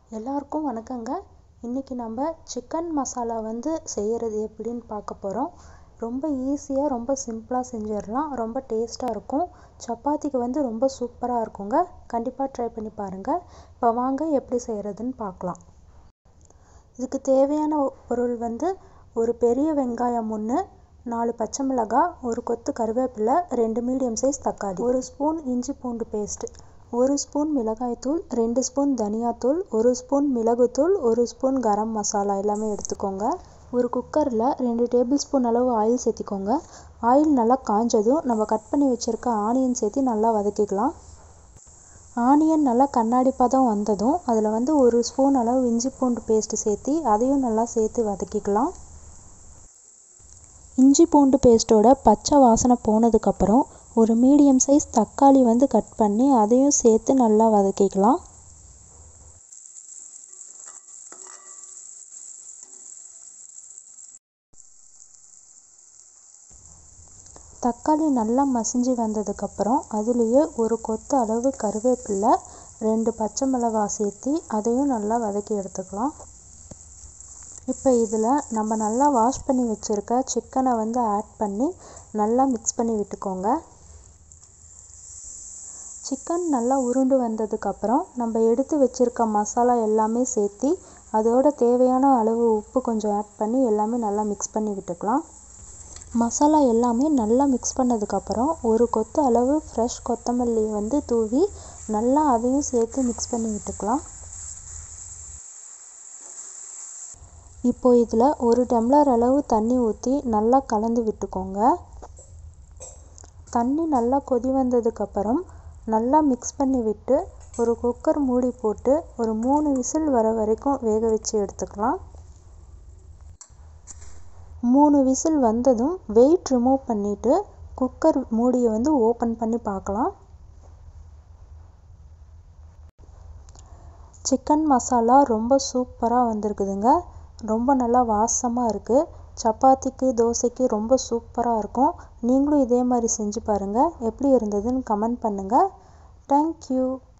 எல்லாருக்கும் வணக்கங்க இன்றைக்கி நம்ம சிக்கன் மசாலா வந்து செய்கிறது எப்படின்னு பார்க்க போகிறோம் ரொம்ப ஈஸியாக ரொம்ப சிம்பிளாக செஞ்சிடலாம் ரொம்ப டேஸ்ட்டாக இருக்கும் சப்பாத்திக்கு வந்து ரொம்ப சூப்பராக இருக்குங்க கண்டிப்பாக ட்ரை பண்ணி பாருங்கள் இப்போ வாங்க எப்படி செய்கிறதுன்னு பார்க்கலாம் இதுக்கு தேவையான பொருள் வந்து ஒரு பெரிய வெங்காயம் ஒன்று நாலு பச்சை மிளகாய் ஒரு கொத்து கருவேப்பிலை ரெண்டு மீடியம் சைஸ் தக்காளி ஒரு ஸ்பூன் இஞ்சி பூண்டு பேஸ்ட்டு ஒரு ஸ்பூன் மிளகாய்த்தூள் ரெண்டு ஸ்பூன் தனியாத்தூள் ஒரு ஸ்பூன் மிளகுத்தூள் ஒரு ஸ்பூன் கரம் மசாலா எல்லாமே எடுத்துக்கோங்க ஒரு குக்கரில் ரெண்டு டேபிள் ஸ்பூன் அளவு ஆயில் சேர்த்திக்கோங்க ஆயில் நல்லா காஞ்சதும் நம்ம கட் பண்ணி வச்சுருக்க ஆனியன் சேர்த்து நல்லா வதக்கிக்கலாம் ஆனியன் நல்லா கண்ணாடி பதம் வந்ததும் அதில் வந்து ஒரு ஸ்பூன் அளவு இஞ்சி பூண்டு பேஸ்ட்டு சேர்த்து அதையும் நல்லா சேர்த்து வதக்கிக்கலாம் இஞ்சி பூண்டு பேஸ்ட்டோட பச்சை வாசனை போனதுக்கப்புறம் ஒரு மீடியம் சைஸ் தக்காளி வந்து கட் பண்ணி அதையும் சேர்த்து நல்லா வதக்கிக்கலாம் தக்காளி நல்லா மசிஞ்சு வந்ததுக்கப்புறம் அதுலேயே ஒரு கொத்து அளவு கருவேப்பிலை ரெண்டு பச்சை மிளகாய் சேர்த்து அதையும் நல்லா வதக்கி எடுத்துக்கலாம் இப்போ இதில் நம்ம நல்லா வாஷ் பண்ணி வச்சுருக்க சிக்கனை வந்து ஆட் பண்ணி நல்லா மிக்ஸ் பண்ணி விட்டுக்கோங்க சிக்கன் நல்லா உருண்டு வந்ததுக்கப்புறம் நம்ம எடுத்து வச்சுருக்க மசாலா எல்லாமே சேர்த்து அதோட தேவையான அளவு உப்பு கொஞ்சம் ஆட் பண்ணி எல்லாமே நல்லா மிக்ஸ் பண்ணி விட்டுக்கலாம் மசாலா எல்லாமே நல்லா மிக்ஸ் பண்ணதுக்கப்புறம் ஒரு கொத்து அளவு ஃப்ரெஷ் கொத்தமல்லி வந்து தூவி நல்லா அதையும் சேர்த்து மிக்ஸ் பண்ணி விட்டுக்கலாம் இப்போ இதில் ஒரு டம்ளர் அளவு தண்ணி ஊற்றி நல்லா கலந்து விட்டுக்கோங்க தண்ணி நல்லா கொதி வந்ததுக்கப்புறம் நல்லா மிக்ஸ் பண்ணி விட்டு ஒரு குக்கர் மூடி போட்டு ஒரு மூணு விசில் வர வரைக்கும் வேக வச்சு எடுத்துக்கலாம் மூணு விசில் வந்ததும் வெயிட் ரிமூவ் பண்ணிவிட்டு குக்கர் மூடியை வந்து ஓப்பன் பண்ணி பார்க்கலாம் சிக்கன் மசாலா ரொம்ப சூப்பராக வந்திருக்குதுங்க ரொம்ப நல்லா வாசமாக இருக்குது சப்பாத்திக்கு தோசைக்கு ரொம்ப சூப்பராக இருக்கும் நீங்களும் இதே மாதிரி செஞ்சு பாருங்கள் எப்படி இருந்ததுன்னு கமெண்ட் பண்ணுங்கள் தேங்க்யூ